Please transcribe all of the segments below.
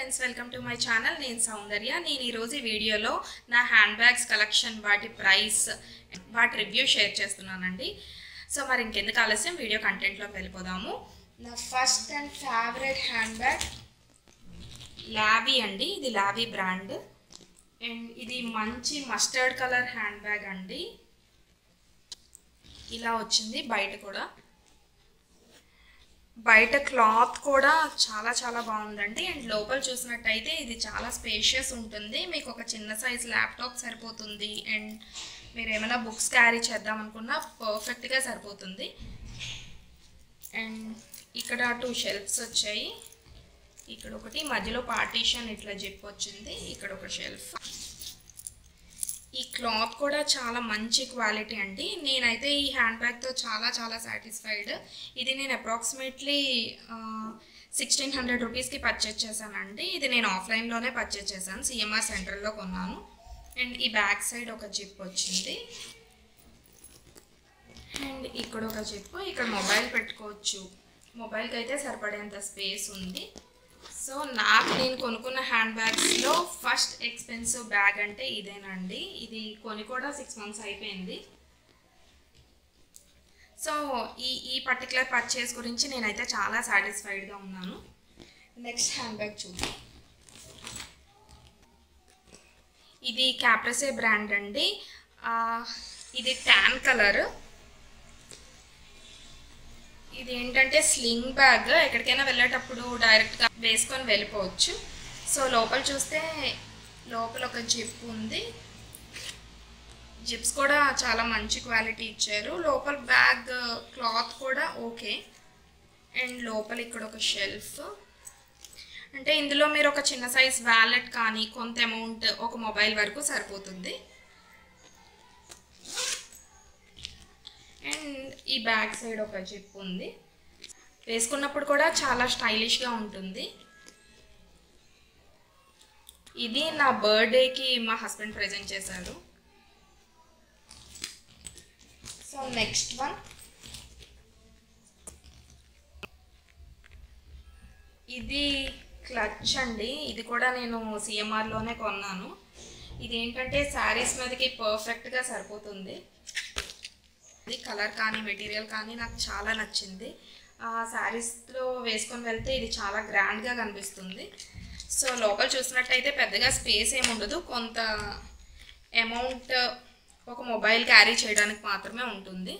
friends welcome to my channel నేను సౌందర్య నేను ఈరోజు ఈ వీడియోలో నా హ్యాండ్ బ్యాగ్స్ కలెక్షన్ వాటి ప్రైస్ వాటి రివ్యూ షేర్ చేస్తున్నానండి సో మరి ఇంకెందుకు ఆలస్యం వీడియో కంటెంట్లోకి వెళ్ళిపోదాము నా first and favourite handbag Lavie అండి ఇది లావీ బ్రాండ్ అండ్ ఇది మంచి మస్టర్డ్ కలర్ హ్యాండ్ బ్యాగ్ అండి ఇలా వచ్చింది బయట కూడా బయట క్లాత్ కూడా చాలా చాలా బాగుందండి అండ్ లోపల చూసినట్టయితే ఇది చాలా స్పేషియస్ ఉంటుంది మీకు ఒక చిన్న సైజ్ ల్యాప్టాప్ సరిపోతుంది అండ్ మీరు ఏమైనా బుక్స్ క్యారీ చేద్దాం అనుకున్నా పర్ఫెక్ట్గా సరిపోతుంది అండ్ ఇక్కడ టూ షెల్ఫ్స్ వచ్చాయి ఇక్కడ ఒకటి మధ్యలో పార్టీషన్ ఇట్లా జిప్ వచ్చింది ఇక్కడ ఒక షెల్ఫ్ ఈ క్లాత్ కూడా చాలా మంచి క్వాలిటీ అండి నేనైతే ఈ హ్యాండ్ బ్యాగ్తో చాలా చాలా సాటిస్ఫైడ్ ఇది నేను అప్రాక్సిమేట్లీ సిక్స్టీన్ హండ్రెడ్ రూపీస్కి పర్చేజ్ చేశానండి ఇది నేను ఆఫ్లైన్లోనే పర్చేజ్ చేశాను సిఎంఆర్ సెంటర్లో కొన్నాను అండ్ ఈ బ్యాక్ సైడ్ ఒక జిప్ వచ్చింది అండ్ ఇక్కడ ఒక జిప్ ఇక్కడ మొబైల్ పెట్టుకోవచ్చు మొబైల్కి అయితే సరిపడేంత స్పేస్ ఉంది సో నాకు నేను కొనుక్కున్న హ్యాండ్ బ్యాగ్స్లో ఫస్ట్ ఎక్స్పెన్సివ్ బ్యాగ్ అంటే ఇదేనండి ఇది కొని కూడా సిక్స్ మంత్స్ అయిపోయింది సో ఈ ఈ పర్టికులర్ పర్చేస్ గురించి నేనైతే చాలా సాటిస్ఫైడ్గా ఉన్నాను నెక్స్ట్ హ్యాండ్ బ్యాగ్ చూద్దాం ఇది క్యాప్రసే బ్రాండ్ అండి ఇది ట్యాన్ కలర్ ఇది ఏంటంటే స్లింగ్ బ్యాగ్ ఎక్కడికైనా వెళ్ళేటప్పుడు డైరెక్ట్గా వేసుకొని వెళ్ళిపోవచ్చు సో లోపల చూస్తే లోపల ఒక జిప్ ఉంది జిప్స్ కూడా చాలా మంచి క్వాలిటీ ఇచ్చారు లోపల బ్యాగ్ క్లాత్ కూడా ఓకే అండ్ లోపల ఇక్కడ ఒక షెల్ఫ్ అంటే ఇందులో మీరు ఒక చిన్న సైజ్ వ్యాలెట్ కానీ కొంత అమౌంట్ ఒక మొబైల్ వరకు సరిపోతుంది అండ్ ఈ బ్యాక్ సైడ్ ఒక జిప్ ఉంది వేసుకున్నప్పుడు కూడా చాలా స్టైలిష్గా ఉంటుంది ఇది నా బర్త్డేకి మా హస్బెండ్ ప్రజెంట్ చేశారు సో నెక్స్ట్ వన్ ఇది క్లచ్ అండి ఇది కూడా నేను సిఎంఆర్లోనే కొన్నాను ఇది ఏంటంటే శారీస్ మీదకి పర్ఫెక్ట్గా సరిపోతుంది ఇది కలర్ కానీ మెటీరియల్ కానీ నాకు చాలా నచ్చింది శారీస్లో వేసుకొని వెళ్తే ఇది చాలా గ్రాండ్గా కనిపిస్తుంది సో లోపల చూసినట్టయితే పెద్దగా స్పేస్ ఏమి ఉండదు కొంత అమౌంట్ ఒక మొబైల్ క్యారీ చేయడానికి మాత్రమే ఉంటుంది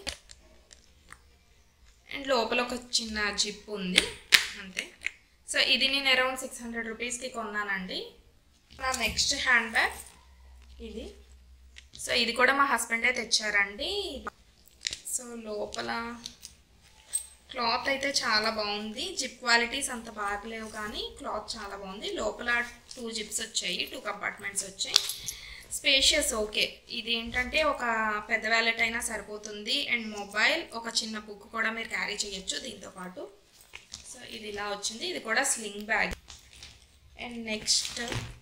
అండ్ లోపల ఒక చిన్న జిప్ ఉంది అంతే సో ఇది నేను అరౌండ్ సిక్స్ హండ్రెడ్ రూపీస్కి కొన్నానండి నా నెక్స్ట్ హ్యాండ్ బ్యాగ్ ఇది సో ఇది కూడా మా హస్బెండే తెచ్చారండి సో లోపల క్లాత్ అయితే చాలా బాగుంది జిప్ క్వాలిటీస్ అంత బాగలేవు కానీ క్లాత్ చాలా బాగుంది లోపల టూ జిప్స్ వచ్చాయి టూ కంపార్ట్మెంట్స్ వచ్చాయి స్పేషియస్ ఓకే ఇది ఏంటంటే ఒక పెద్ద వ్యాలెట్ అయినా సరిపోతుంది అండ్ మొబైల్ ఒక చిన్న బుక్ కూడా మీరు క్యారీ చేయొచ్చు దీంతో పాటు సో ఇది ఇలా వచ్చింది ఇది కూడా స్లింగ్ బ్యాగ్ అండ్ నెక్స్ట్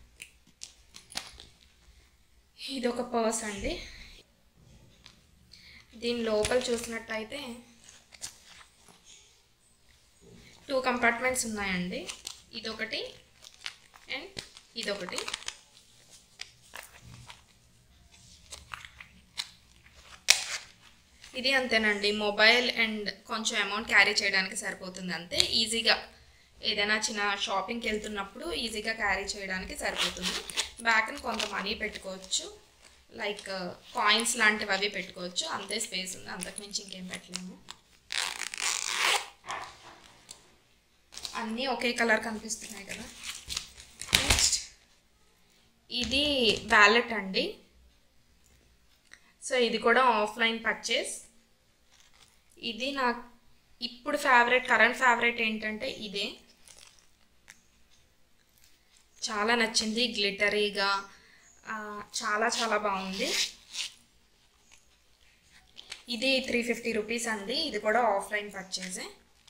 ఇది ఒక పర్స్ అండి దీని లోపల చూసినట్టయితే టూ కంపార్ట్మెంట్స్ ఉన్నాయండి ఇదొకటి అండ్ ఇదొకటి ఇది అంతేనండి మొబైల్ అండ్ కొంచెం అమౌంట్ క్యారీ చేయడానికి సరిపోతుంది అంతే ఈజీగా ఏదైనా చిన్న షాపింగ్కి వెళ్తున్నప్పుడు ఈజీగా క్యారీ చేయడానికి సరిపోతుంది బ్యాక్ని కొంత మనీ పెట్టుకోవచ్చు లైక్ కాయిన్స్ లాంటివి అవి పెట్టుకోవచ్చు అంతే స్పేస్ ఉంది అంతకు మించి ఇంకేం పెట్టలేము అన్నీ ఒకే కలర్ కనిపిస్తున్నాయి కదా నెక్స్ట్ ఇది వ్యాలెట్ అండి సో ఇది కూడా ఆఫ్లైన్ పర్చేస్ ఇది నా ఇప్పుడు ఫేవరెట్ కరెంట్ ఫేవరెట్ ఏంటంటే ఇదే చాలా నచ్చింది గ్లిటరీగా చాలా చాలా బాగుంది ఇది త్రీ ఫిఫ్టీ రూపీస్ అండి ఇది కూడా ఆఫ్లైన్ పర్చేజే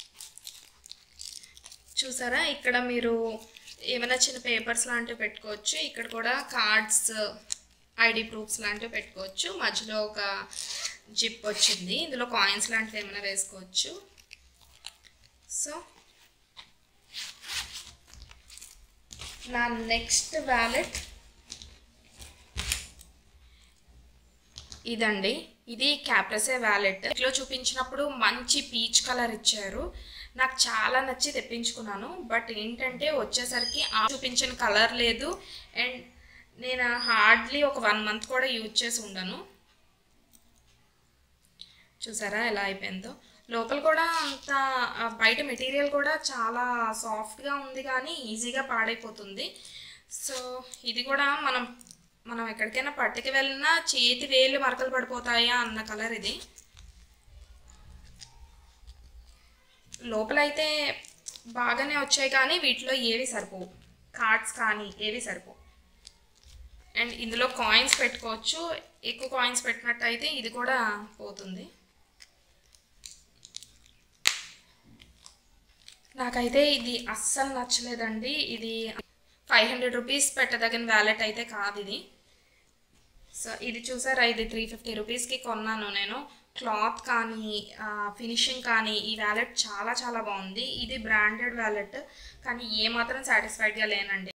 చూసారా ఇక్కడ మీరు ఏమైనా చిన్న పేపర్స్ లాంటివి పెట్టుకోవచ్చు ఇక్కడ కూడా కార్డ్స్ ఐడి ప్రూఫ్స్ లాంటివి పెట్టుకోవచ్చు మధ్యలో ఒక జిప్ వచ్చింది ఇందులో కాయిన్స్ లాంటివి ఏమైనా వేసుకోవచ్చు సో నా నెక్స్ట్ వ్యాలెట్ ఇదండి ఇది క్యాప్రసే వ్యాలెట్ ఇట్లో చూపించినప్పుడు మంచి పీచ్ కలర్ ఇచ్చారు నాకు చాలా నచ్చి తెప్పించుకున్నాను బట్ ఏంటంటే వచ్చేసరికి ఆ చూపించిన కలర్ లేదు అండ్ నేను హార్డ్లీ ఒక వన్ మంత్ కూడా యూజ్ చేసి ఉండను చూసారా ఎలా అయిపోయిందో లోపల కూడా అంత ఆ, బయట మెటీరియల్ కూడా చాలా సాఫ్ట్గా ఉంది కానీ ఈజీగా పాడైపోతుంది సో ఇది కూడా మనం మనం ఎక్కడికైనా పట్టుకు వెళ్ళినా చేతి వేలు మరకలు పడిపోతాయా అన్న కలర్ ఇది లోపలైతే బాగానే వచ్చాయి కానీ వీటిలో ఏవి సరిపోవు కార్డ్స్ కానీ ఏవి సరిపోవు అండ్ ఇందులో కాయిన్స్ పెట్టుకోవచ్చు ఎక్కువ కాయిన్స్ పెట్టినట్టయితే ఇది కూడా పోతుంది నాకైతే ఇది అస్సలు నచ్చలేదండి ఇది ఫైవ్ హండ్రెడ్ రూపీస్ పెట్టదగిన వ్యాలెట్ అయితే కాదు ఇది సో ఇది చూసారా ఇది త్రీ ఫిఫ్టీ రూపీస్కి కొన్నాను నేను క్లాత్ కానీ ఫినిషింగ్ కానీ ఈ వ్యాలెట్ చాలా చాలా బాగుంది ఇది బ్రాండెడ్ వ్యాలెట్ కానీ ఏమాత్రం సాటిస్ఫైడ్గా లేనండి